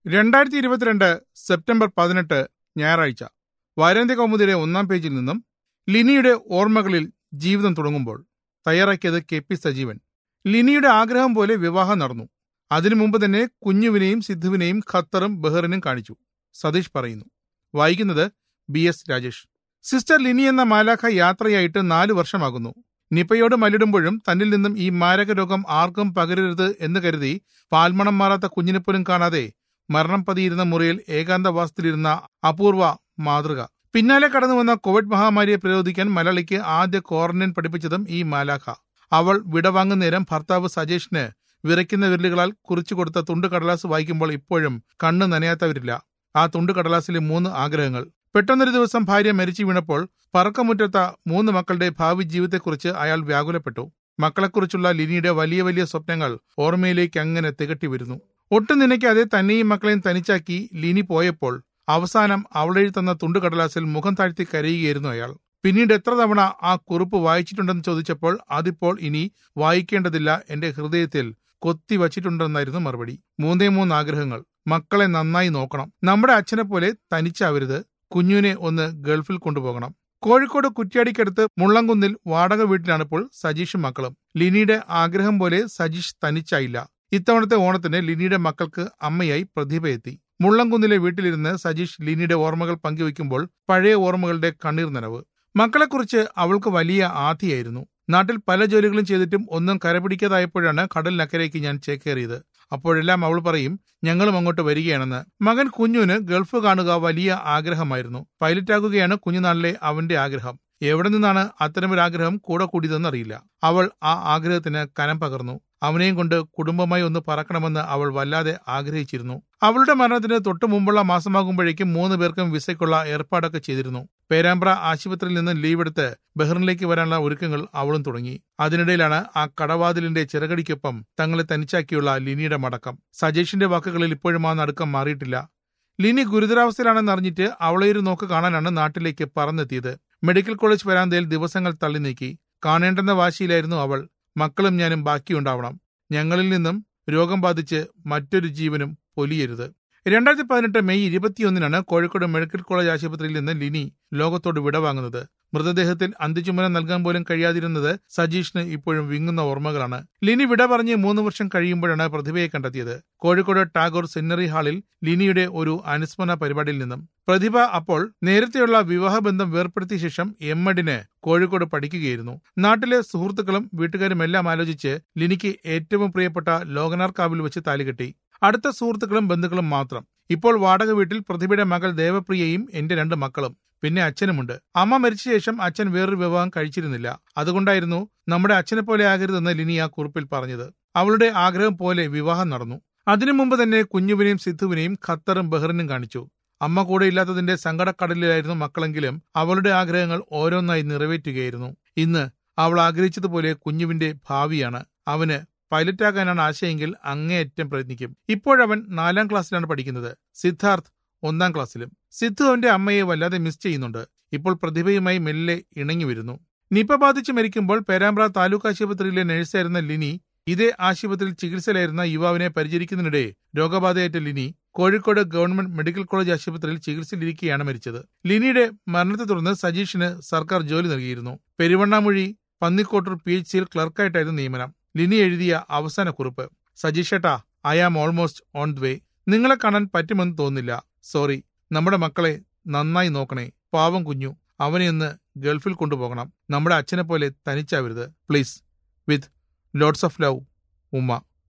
രണ്ടായിരത്തി ഇരുപത്തിരണ്ട് സെപ്റ്റംബർ പതിനെട്ട് ഞായറാഴ്ച വാരാന്ത്യ കൗമുദിയുടെ ഒന്നാം പേജിൽ നിന്നും ലിനിയുടെ ഓർമ്മകളിൽ ജീവിതം തുടങ്ങുമ്പോൾ തയ്യാറാക്കിയത് കെ പി സജീവൻ ലിനിയുടെ ആഗ്രഹം പോലെ വിവാഹം നടന്നു അതിനു മുമ്പ് തന്നെ കുഞ്ഞുവിനെയും സിദ്ധുവിനെയും ഖത്തറും ബഹറിനും കാണിച്ചു സതീഷ് പറയുന്നു വായിക്കുന്നത് B S Rajesh sister Lini എന്ന മാലാഖ യാത്രയായിട്ട് നാലു വർഷമാകുന്നു നിപയോട് മല്ലിടുമ്പോഴും തന്നിൽ നിന്നും ഈ മാരക രോഗം ആർക്കും പകരരുത് എന്ന് കരുതി പാൽമണം മാറാത്ത കുഞ്ഞിനെ പോലും കാണാതെ മരണം പതിയിരുന്ന മുറിയിൽ ഏകാന്തവാസത്തിലിരുന്ന അപൂർവ മാതൃക പിന്നാലെ കടന്നു വന്ന കോവിഡ് മഹാമാരിയെ പ്രതിരോധിക്കാൻ മലയാളിക്ക് ആദ്യ ക്വാറന്റൈൻ പഠിപ്പിച്ചതും ഈ മാലാഖ അവൾ വിടവാങ്ങുന്ന നേരം ഭർത്താവ് സജേഷിന് വിറയ്ക്കുന്ന വിരലുകളാൽ കുറിച്ചു കൊടുത്ത തുണ്ട് കടലാസ് വായിക്കുമ്പോൾ ഇപ്പോഴും കണ്ണ് നനയാത്തവരില്ല ആ തുണ്ട് കടലാസിലെ മൂന്ന് ആഗ്രഹങ്ങൾ പെട്ടെന്നൊരു ദിവസം ഭാര്യ മരിച്ചു വീണപ്പോൾ പറക്കമുറ്റത്ത മൂന്ന് മക്കളുടെ ഭാവി ജീവിതത്തെക്കുറിച്ച് അയാൾ വ്യാകുലപ്പെട്ടു മക്കളെക്കുറിച്ചുള്ള ലിനിയുടെ വലിയ വലിയ സ്വപ്നങ്ങൾ ഓർമ്മയിലേക്ക് അങ്ങനെ തികട്ടി വരുന്നു ഒട്ടും നനയ്ക്കാതെ തന്നെയും മക്കളെയും തനിച്ചാക്കി ലിനി പോയപ്പോൾ അവസാനം അവളെഴി തന്ന തുണ്ടുകടലാസിൽ മുഖം താഴ്ത്തി കരയുകയായിരുന്നു അയാൾ പിന്നീട് എത്ര തവണ ആ കുറിപ്പ് വായിച്ചിട്ടുണ്ടെന്ന് ചോദിച്ചപ്പോൾ അതിപ്പോൾ ഇനി വായിക്കേണ്ടതില്ല എന്റെ ഹൃദയത്തിൽ കൊത്തി വച്ചിട്ടുണ്ടെന്നായിരുന്നു മറുപടി മൂന്നേ മൂന്ന് ആഗ്രഹങ്ങൾ മക്കളെ നന്നായി നോക്കണം നമ്മുടെ അച്ഛനെ പോലെ തനിച്ചാവരുത് കുഞ്ഞുവിനെ ഒന്ന് ഗൾഫിൽ കൊണ്ടുപോകണം കോഴിക്കോട് കുറ്റ്യാടിക്കടുത്ത് മുള്ളംകുന്നിൽ വാടക വീട്ടിലാണിപ്പോൾ സജീഷും മക്കളും ലിനിയുടെ ആഗ്രഹം പോലെ സജീഷ് തനിച്ചായില്ല ഇത്തവണത്തെ ഓണത്തിന് ലിനിയുടെ മക്കൾക്ക് അമ്മയായി പ്രതിഭ എത്തി മുള്ളംകുന്നിലെ വീട്ടിലിരുന്ന് സജീഷ് ലിനിയുടെ ഓർമ്മകൾ പങ്കുവയ്ക്കുമ്പോൾ പഴയ ഓർമ്മകളുടെ കണ്ണീർ നനവ് മക്കളെക്കുറിച്ച് അവൾക്ക് വലിയ ആധിയായിരുന്നു നാട്ടിൽ പല ജോലികളും ചെയ്തിട്ടും ഒന്നും കരപിടിക്കാതായപ്പോഴാണ് കടലിനക്കരയ്ക്ക് ഞാൻ ചേക്കേറിയത് അപ്പോഴെല്ലാം അവൾ പറയും ഞങ്ങളും അങ്ങോട്ട് വരികയാണെന്ന് മകൻ കുഞ്ഞുവിന് ഗൾഫ് കാണുക വലിയ ആഗ്രഹമായിരുന്നു പൈലറ്റാകുകയാണ് കുഞ്ഞുനാളിലെ അവന്റെ ആഗ്രഹം എവിടെ നിന്നാണ് അത്തരമൊരാഗ്രഹം കൂടെ കൂടിയതെന്നറിയില്ല അവൾ ആ ആഗ്രഹത്തിന് കനം പകർന്നു അവനെയും കൊണ്ട് കുടുംബമായി ഒന്ന് പറക്കണമെന്ന് അവൾ വല്ലാതെ ആഗ്രഹിച്ചിരുന്നു അവളുടെ മരണത്തിന് തൊട്ടു മുമ്പുള്ള മാസമാകുമ്പോഴേക്കും മൂന്ന് പേർക്കും വിസയ്ക്കുള്ള ഏർപ്പാടൊക്കെ ചെയ്തിരുന്നു പേരാമ്പ്ര ആശുപത്രിയിൽ നിന്ന് ലീവ് എടുത്ത് ബഹ്റിനിലേക്ക് വരാനുള്ള ഒരുക്കങ്ങൾ അവളും തുടങ്ങി അതിനിടയിലാണ് ആ കടവാതിലിന്റെ ചിറകടിക്കൊപ്പം തങ്ങളെ തനിച്ചാക്കിയുള്ള ലിനിയുടെ മടക്കം സജേഷിന്റെ വാക്കുകളിൽ ഇപ്പോഴും ആ നടുക്കം മാറിയിട്ടില്ല ലിനി ഗുരുതരാവസ്ഥയിലാണെന്ന് അറിഞ്ഞിട്ട് അവളെ ഒരു നോക്ക് കാണാനാണ് നാട്ടിലേക്ക് പറന്നെത്തിയത് മെഡിക്കൽ കോളേജ് വരാന്തയിൽ ദിവസങ്ങൾ തള്ളി നീക്കി കാണേണ്ടെന്ന വാശിയിലായിരുന്നു അവൾ മക്കളും ഞാനും ബാക്കിയുണ്ടാവണം ഞങ്ങളിൽ നിന്നും രോഗം ബാധിച്ച് മറ്റൊരു ജീവനും പൊലിയരുത് രണ്ടായിരത്തി പതിനെട്ട് മെയ് ഇരുപത്തിയൊന്നിനാണ് കോഴിക്കോട് മെഡിക്കൽ കോളേജ് ആശുപത്രിയിൽ നിന്ന് ലിനി ലോകത്തോട് വിടവാങ്ങുന്നത് മൃതദേഹത്തിൽ അന്ത്യചുമനം നൽകാൻ പോലും കഴിയാതിരുന്നത് സജീഷിന് ഇപ്പോഴും വിങ്ങുന്ന ഓർമ്മകളാണ് ലിനി വിട പറഞ്ഞ് മൂന്ന് വർഷം കഴിയുമ്പോഴാണ് പ്രതിഭയെ കണ്ടെത്തിയത് കോഴിക്കോട് ടാഗോർ സെന്നറി ഹാളിൽ ലിനിയുടെ ഒരു അനുസ്മരണ പരിപാടിയിൽ നിന്നും പ്രതിഭ അപ്പോൾ നേരത്തെയുള്ള വിവാഹബന്ധം വേർപ്പെടുത്തിയ ശേഷം എം എഡിന് കോഴിക്കോട് പഠിക്കുകയായിരുന്നു നാട്ടിലെ സുഹൃത്തുക്കളും വീട്ടുകാരും എല്ലാം ആലോചിച്ച് ലിനിക്ക് ഏറ്റവും പ്രിയപ്പെട്ട ലോകനാർ കാവിൽ വെച്ച് താലികെട്ടി അടുത്ത സുഹൃത്തുക്കളും ബന്ധുക്കളും മാത്രം ഇപ്പോൾ വാടക വീട്ടിൽ പ്രതിഭയുടെ മകൾ ദേവപ്രിയയും എന്റെ രണ്ട് മക്കളും പിന്നെ അച്ഛനുമുണ്ട് അമ്മ മരിച്ച ശേഷം അച്ഛൻ വേറൊരു വിവാഹം കഴിച്ചിരുന്നില്ല അതുകൊണ്ടായിരുന്നു നമ്മുടെ അച്ഛനെ പോലെ ആകരുതെന്ന് ലിനി ആ കുറിപ്പിൽ പറഞ്ഞത് അവളുടെ ആഗ്രഹം പോലെ വിവാഹം നടന്നു അതിനു മുമ്പ് തന്നെ കുഞ്ഞുവിനെയും സിദ്ധുവിനെയും ഖത്തറും ബഹ്റിനും കാണിച്ചു അമ്മ കൂടെ ഇല്ലാത്തതിന്റെ സങ്കടക്കടലിലായിരുന്നു മക്കളെങ്കിലും അവളുടെ ആഗ്രഹങ്ങൾ ഓരോന്നായി നിറവേറ്റുകയായിരുന്നു ഇന്ന് അവൾ ആഗ്രഹിച്ചതുപോലെ കുഞ്ഞുവിന്റെ ഭാവിയാണ് അവന് പൈലറ്റാകാനാണ് ആശയെങ്കിൽ അങ്ങേയറ്റം പ്രയത്നിക്കും ഇപ്പോഴവൻ നാലാം ക്ലാസ്സിലാണ് പഠിക്കുന്നത് സിദ്ധാർത്ഥ് ഒന്നാം ക്ലാസ്സിലും സിദ്ധു അവന്റെ അമ്മയെ വല്ലാതെ മിസ് ചെയ്യുന്നുണ്ട് ഇപ്പോൾ പ്രതിഭയുമായി മെല്ലെ ഇണങ്ങി വരുന്നു നിപ ബാധിച്ച് മരിക്കുമ്പോൾ പേരാമ്പ്ര താലൂക്ക് ആശുപത്രിയിലെ നഴ്സായിരുന്ന ലിനി ഇതേ ആശുപത്രിയിൽ ചികിത്സയിലായിരുന്ന യുവാവിനെ പരിചരിക്കുന്നതിനിടെ രോഗബാധയേറ്റ Lini Kozhikode government medical college ആശുപത്രിയിൽ ചികിത്സയിലിരിക്കെയാണ് മരിച്ചത് ലിനിയുടെ മരണത്തെ തുടർന്ന് സജീഷിന് സർക്കാർ ജോലി നൽകിയിരുന്നു പെരുവണ്ണാമൊഴി പന്നിക്കോട്ടൂർ പി എച്ച് സിയിൽ ക്ലർക്കായിട്ടായിരുന്നു നിയമനം ലിനി എഴുതിയ അവസാന കുറിപ്പ് സജീഷേട്ടാ I am almost on the way നിങ്ങളെ കാണാൻ പറ്റുമെന്ന് തോന്നുന്നില്ല സോറി നമ്മുടെ മക്കളെ നന്നായി നോക്കണേ പാവം കുഞ്ഞു അവനെ ഒന്ന് ഗൾഫിൽ കൊണ്ടുപോകണം നമ്മുടെ അച്ഛനെ പോലെ തനിച്ചാവരുത് please with lots of love ഉമ്മ